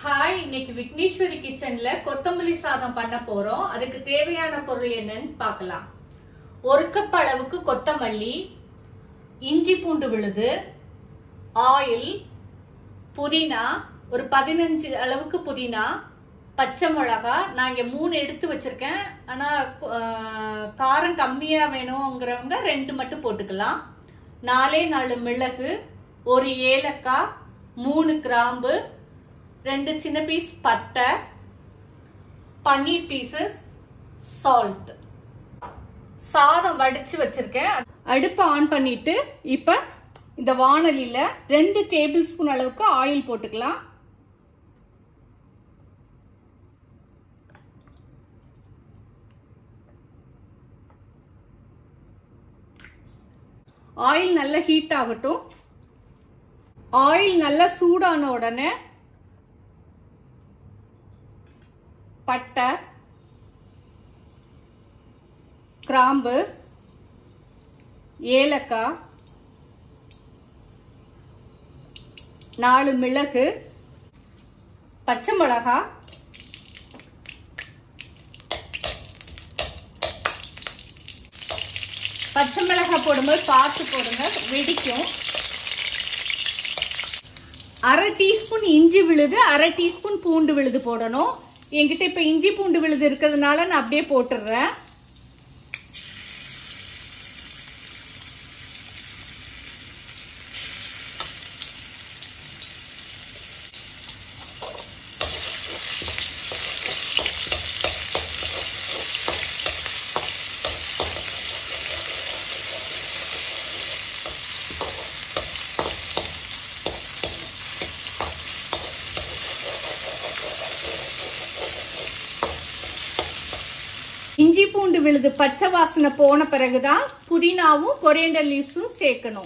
hi இன்னைக்கு விக்னேஸ்வரி கிச்சன்ல கொத்தமல்லி சாதம் பண்ண போறோம் அதுக்கு தேவையான பொருள் என்னன்னு பார்க்கலாம் ஒரு கப் அளவுக்கு கொத்தமல்லி இஞ்சி பூண்டு விழுது ஆயில் புதினா ஒரு பதினஞ்சு அளவுக்கு புதினா பச்சை மிளகா நான் இங்கே மூணு எடுத்து வச்சிருக்கேன் ஆனால் காரம் கம்மியாக வேணுங்கிறவங்க ரெண்டு மட்டும் போட்டுக்கலாம் நாலே நாலு மிளகு ஒரு ஏலக்காய் மூணு கிராம்பு ரெண்டு சின்ன பீஸ் பட்டை பன்னீர் பீசஸ் சால்ட் சாதம் வடிச்சு வச்சிருக்கேன் அடுப்பை ஆன் பண்ணிட்டு இப்போ இந்த வானலியில ரெண்டு டேபிள் ஸ்பூன் அளவுக்கு ஆயில் போட்டுக்கலாம் ஆயில் நல்லா ஹீட் ஆகட்டும் ஆயில் நல்லா சூடான உடனே பட்டை கிராம்பு ஏலக்காய் நாலு மிளகு பச்சை மிளகா பச்சை மிளகாய் போடும்போது பார்த்து போடுங்க வெடிக்கும் அரை டீஸ்பூன் இஞ்சி விழுது அரை டீஸ்பூன் பூண்டு விழுது போடணும் என்கிட்ட இப்போ இஞ்சி பூண்டு விழுது இருக்கிறதுனால நான் அப்படியே போட்டுடுறேன் இஞ்சி பூண்டு விழுது பச்சை வாசனை போன பிறகுதான் புதினாவும் கொரியண்டர் லீவ்ஸும் சேர்க்கணும்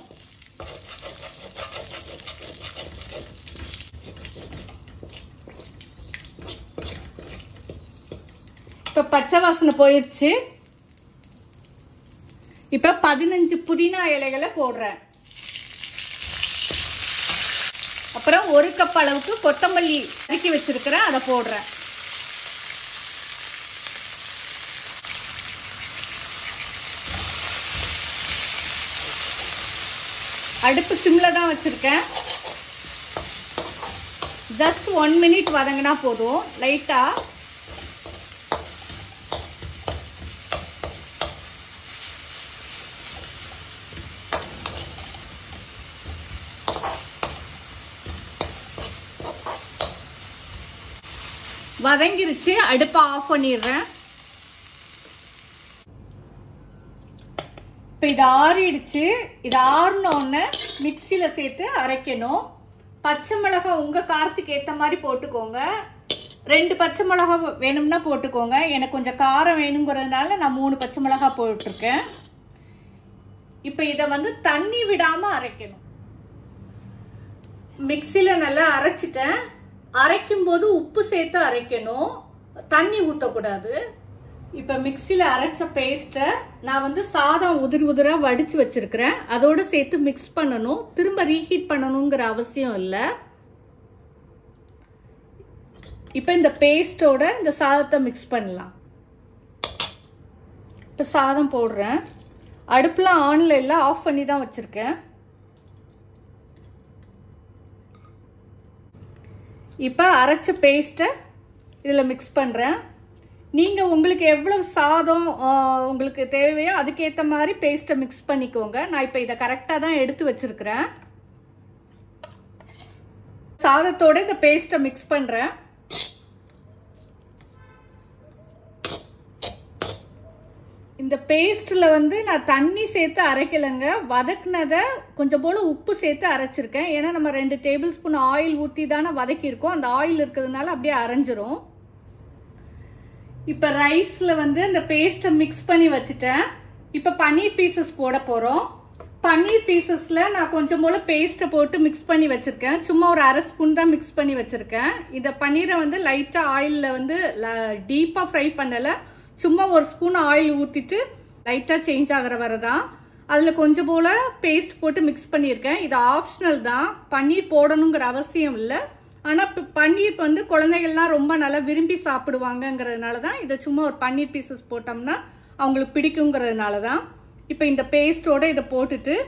இப்ப பச்சை வாசனை போயிருச்சு இப்ப பதினஞ்சு புதினா இலைகளை போடுறேன் அப்புறம் ஒரு கப் அளவுக்கு கொத்தமல்லி அரிக்கி வச்சிருக்கிறேன் அதை போடுறேன் அடுப்பு சிம்ல தான் வச்சிருக்கேன் ஜஸ்ட் ஒன் மினிட் வதங்கினா போதும் லைட்டா வதங்கிருச்சு அடுப்பை ஆஃப் பண்ணிடுறேன் இப்போ இது ஆறிடுச்சு இது ஆறினோடனே மிக்சியில் சேர்த்து அரைக்கணும் பச்சை மிளகாய் உங்கள் காரத்துக்கு ஏற்ற மாதிரி போட்டுக்கோங்க ரெண்டு பச்சை மிளகா வேணும்னா போட்டுக்கோங்க எனக்கு கொஞ்சம் காரம் வேணுங்கிறதுனால நான் மூணு பச்சை மிளகா போட்டிருக்கேன் இப்போ இதை வந்து தண்ணி விடாமல் அரைக்கணும் மிக்சியில் நல்லா அரைச்சிட்டேன் அரைக்கும் போது உப்பு சேர்த்து அரைக்கணும் தண்ணி ஊற்றக்கூடாது இப்போ மிக்சியில் அரைச்ச பேஸ்ட்டை நான் வந்து சாதம் உதிரி உதிராக வடித்து வச்சுருக்கிறேன் அதோடு சேர்த்து மிக்ஸ் பண்ணணும் திரும்ப ரீஹீட் பண்ணணுங்கிற அவசியம் இல்லை இப்போ இந்த பேஸ்ட்டோட இந்த சாதத்தை மிக்ஸ் பண்ணலாம் இப்போ சாதம் போடுறேன் அடுப்பில் ஆனில் இல்லை ஆஃப் பண்ணி தான் வச்சுருக்கேன் இப்போ அரைச்ச பேஸ்ட்டை இதில் மிக்ஸ் பண்ணுறேன் நீங்கள் உங்களுக்கு எவ்வளோ சாதம் உங்களுக்கு தேவையோ அதுக்கேற்ற மாதிரி பேஸ்ட்டை மிக்ஸ் பண்ணிக்கோங்க நான் இப்போ இதை கரெக்டாக தான் எடுத்து வச்சுருக்கிறேன் சாதத்தோட இந்த பேஸ்ட்டை மிக்ஸ் பண்ணுறேன் இந்த பேஸ்ட்டில் வந்து நான் தண்ணி சேர்த்து அரைக்கலைங்க வதக்குனதை கொஞ்சம் போல் உப்பு சேர்த்து அரைச்சிருக்கேன் ஏன்னா நம்ம ரெண்டு டேபிள் ஸ்பூன் ஆயில் ஊற்றி தானே வதக்கியிருக்கோம் அந்த ஆயில் இருக்கிறதுனால அப்படியே அரைஞ்சிரும் இப்போ ரைஸில் வந்து அந்த பேஸ்ட்டை மிக்ஸ் பண்ணி வச்சுட்டேன் இப்போ பன்னீர் பீசஸ் போட போகிறோம் பன்னீர் பீசஸில் நான் கொஞ்சம் போல் பேஸ்ட்டை போட்டு மிக்ஸ் பண்ணி வச்சுருக்கேன் சும்மா ஒரு அரை ஸ்பூன் தான் மிக்ஸ் பண்ணி வச்சுருக்கேன் இந்த பன்னீரை வந்து லைட்டாக ஆயிலில் வந்து டீப்பாக ஃப்ரை பண்ணலை சும்மா ஒரு ஸ்பூன் ஆயில் ஊற்றிட்டு லைட்டாக சேஞ்ச் ஆகிற வர தான் அதில் கொஞ்சம் போல் பேஸ்ட் போட்டு மிக்ஸ் பண்ணியிருக்கேன் இது ஆப்ஷனல் தான் பன்னீர் போடணுங்கிற அவசியம் இல்லை ஆனால் இப்போ பன்னீர் வந்து குழந்தைகள்லாம் ரொம்ப நல்லா விரும்பி சாப்பிடுவாங்கங்கிறதுனால தான் இதை சும்மா ஒரு பன்னீர் பீசஸ் போட்டோம்னா அவங்களுக்கு பிடிக்குங்கிறதுனால தான் இப்போ இந்த பேஸ்ட்டோட இதை போட்டுட்டு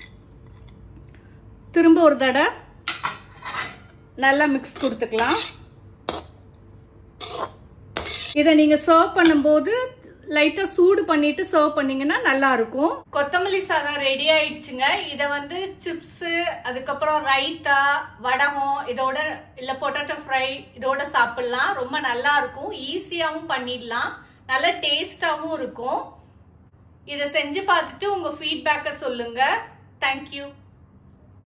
திரும்ப ஒரு தடவை நல்லா மிக்ஸ் கொடுத்துக்கலாம் இதை நீங்கள் சர்வ் பண்ணும்போது லைட்டாக சூடு பண்ணிட்டு சர்வ் பண்ணீங்கன்னா நல்லா இருக்கும் கொத்தமல்லி சாதம் ரெடி ஆயிடுச்சுங்க இதை வந்து சிப்ஸு அதுக்கப்புறம் ரைத்தா வடகம் இதோட இல்லை பொட்டேட்டோ ஃப்ரை இதோட சாப்பிடலாம் ரொம்ப நல்லா இருக்கும் ஈஸியாகவும் பண்ணிடலாம் நல்ல டேஸ்டாகவும் இருக்கும் இதை செஞ்சு பார்த்துட்டு உங்கள் ஃபீட்பேக்கை சொல்லுங்கள் தேங்க்யூ